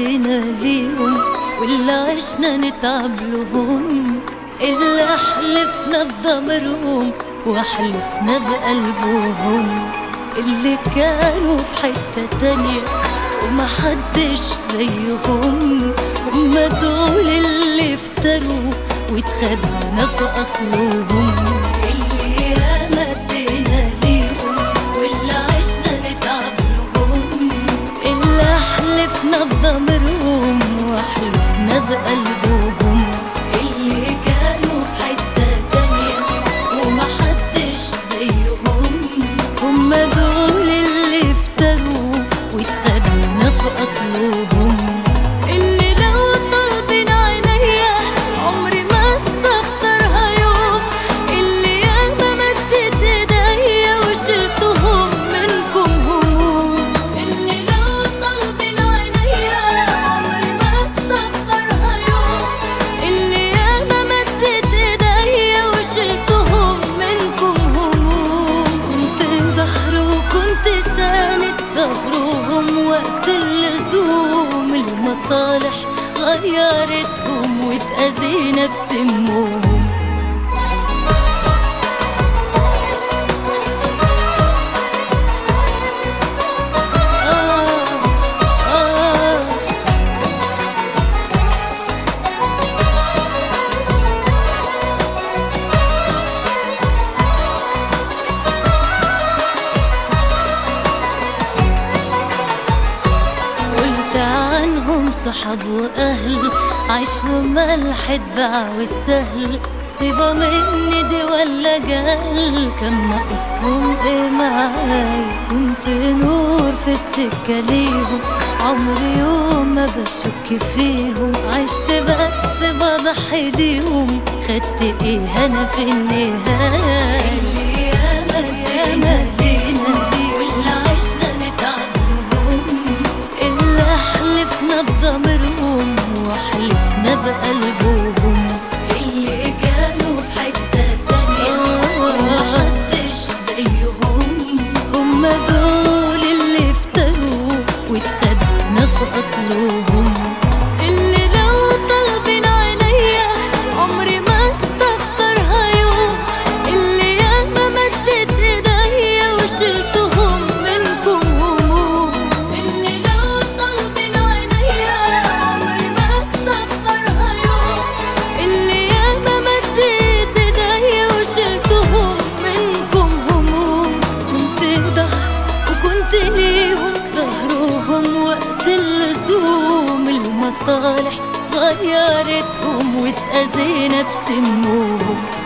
مدينا ليهم واللي عشنا نتعب لهم اللي حلفنا بضمرهم وحلفنا بقلبهم اللي كانوا في حتة تانية ومحدش زيهم هم دول اللي افتروا واتخدعنا في أصلهم اللي ياما ادينا ليهم واللي عشنا نتعب لهم اللي حلفنا بضمرهم وحلفنا بقلبهم اللي كانوا في حتة تانية ومحدش زيهم هم دول اللي افتروا واتخدعنا في أصلهم اللي لو طالبين عينيا عمري ما استخسرها يوم اللي ياما مدت ايديا وشلتهم منكم هموم اللي لو طالبين عينيا عمري ما استخسرها يوم اللي ياما مدت ايديا وشلتهم منكم هموم كنت ظهر وكنت ساند ظهرهم وقت اللزوم المصالح غيرتهم واتأذينا بسمهم آه آه قلت عنهم صحاب واهل عاشوا ملح الدع والسهل طيبة مني دي ولا جهل كان ناقصهم ايه معاي كنت نور في السكة ليهم عمري يوم ما بشك فيهم عشت بس بضحي ليهم خدت ايه انا في النهاية اللي ياما ياما لينا واللي عشنا نتعب لهم اللي حلفنا بضمرهم وحلفنا بقلبهم اللي كانوا في حتة تانية ومحدش زيهم هم دول اللي افتروا واتخدعنا في أصلهم اللي لو طالبين عينيا عمري ما استخسرها يوم اللي ياما مدت ايديا وشلتهم منكم هموم اللي لو طالبين عينيا عمري ما استخسرها يوم اللي ياما مدت ايديا وشلتهم منكم هموم كنت ظهر وكنت ليهم ظهرهم وقت اللزوم المصالح غيرتهم واتأذينا بسمهم